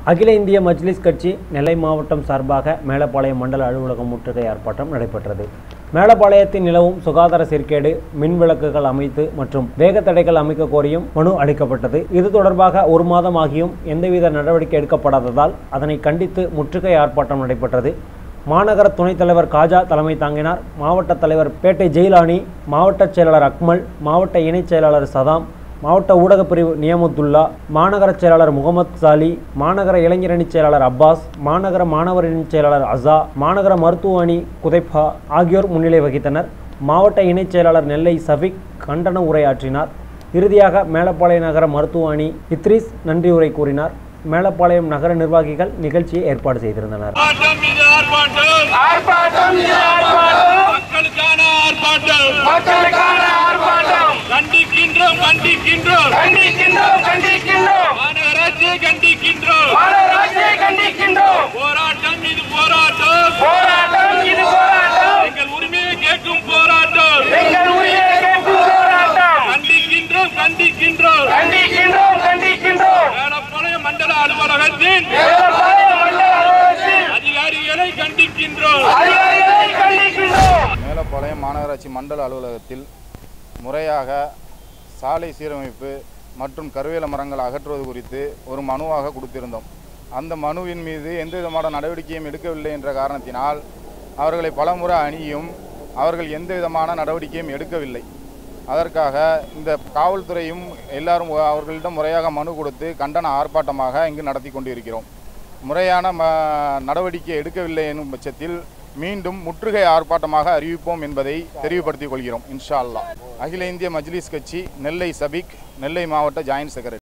அகில இந்திய மஜ்லிஸ் கட்சி நெல்லை மாவட்டம் சார்பாக மேலப்பாளையம் மண்டல அலுவலகம் முற்றுகை ஆர்ப்பாட்டம் நடைபெற்றது மேலப்பாளையத்தில் நிலவும் சுகாதார சீர்கேடு மின் விளக்குகள் அமைத்து மற்றும் வேகத்தடைகள் அமைக்க கோரியும் மனு அளிக்கப்பட்டது இது தொடர்பாக ஒரு மாதம் ஆகியும் எந்தவித நடவடிக்கை எடுக்கப்படாததால் அதனை கண்டித்து முற்றுகை ஆர்ப்பாட்டம் நடைபெற்றது மாநகர துணைத் தலைவர் காஜா தலைமை தாங்கினார் மாவட்ட தலைவர் பேட்டை ஜெயிலானி மாவட்ட செயலாளர் அக்மல் மாவட்ட இணைச் செயலாளர் சதாம் மாவட்ட ஊடகப் பிரிவு நியமத்துல்லா மாநகர செயலாளர் முகமது சாலி மாநகர இளைஞரணி செயலாளர் அப்பாஸ் மாநகர மாணவரணி செயலாளர் அசா மாநகர மருத்துவ அணி குதைப்பா ஆகியோர் முன்னிலை வகித்தனர் மாவட்ட இணைச் செயலாளர் நெல்லை சஃபிக் கண்டன உரையாற்றினார் இறுதியாக மேலப்பாளையம் நகர மருத்துவ அணி இத்ரீஸ் நன்றி உரை கூறினார் மேலப்பாளையம் நகர நிர்வாகிகள் நிகழ்ச்சியை ஏற்பாடு செய்திருந்தனர் ஆர்ப்பாட்டம் மீது ஆர்ப்பாட்டம் ஆர்ப்பாட்டம் இது ஆர்ப்பாட்டம் மக்களுக்கான ஆர்ப்பாட்டம் மக்களுக்கான ஆர்ப்பாட்டம் கண்டிக்கின்றோம் கண்டிக்கின்றோம் கண்டிக்கின்றோம் கண்டிக்கின்றோம் மாநகராட்சியை கண்டிக்கின்றோம் மாநகராட்சியை கண்டிக்கின்றோம் போராட்டம் இது போராட்டம் போராட்டம் இது போராட்டம் எங்கள் உரிமையை கேட்கும் போராட்டம் எங்கள் உயிரை கேட்கும் போராட்டம் கண்டிக்கின்றோம் கண்டிக்கின்றோம் கண்டிக்கின்றோம் கண்டிக்கின்றோம் மேலப்பாளையம் மண்டல அலுவலகத்தின் மேலப்பாளையம் மண்டல அலுவலகத்தில் அதிகாரிகளை கண்டிக்கின்றோம் அதிகாரிகளை கண்டிக்கின்றோம் மேலப்பாளையம் மாநகராட்சி மண்டல அலுவலகத்தில் முறையாக சாலை சீரமைப்பு மற்றும் கருவேல மரங்கள் அகற்றுவது குறித்து ஒரு மனுவாக கொடுத்திருந்தோம் அந்த மனுவின் மீது எந்த விதமான நடவடிக்கையும் எடுக்கவில்லை என்ற காரணத்தினால் அவர்களை பலமுறை அணியும் அவர்கள் எந்த விதமான நடவடிக்கையும் எடுக்கவில்லை அதற்காக இந்த காவல்துறையும் எல்லாரும் அவர்களிடம் முறையாக மனு கொடுத்து கண்டன ஆர்ப்பாட்டமாக இங்கு நடத்தி கொண்டிருக்கிறோம் முறையான ம நடவடிக்கை எடுக்கவில்லை எனும் பட்சத்தில் மீண்டும் முற்றுகை ஆர்ப்பாட்டமாக அறிவிப்போம் என்பதை தெரிவுபடுத்திக் கொள்கிறோம் இன்ஷா அல்லாஹ் அகில இந்திய மஜ்லிஸ் கட்சி நெல்லை சபிக் நெல்லை மாவட்ட ஜாயின்ட் செக்ரட்டரி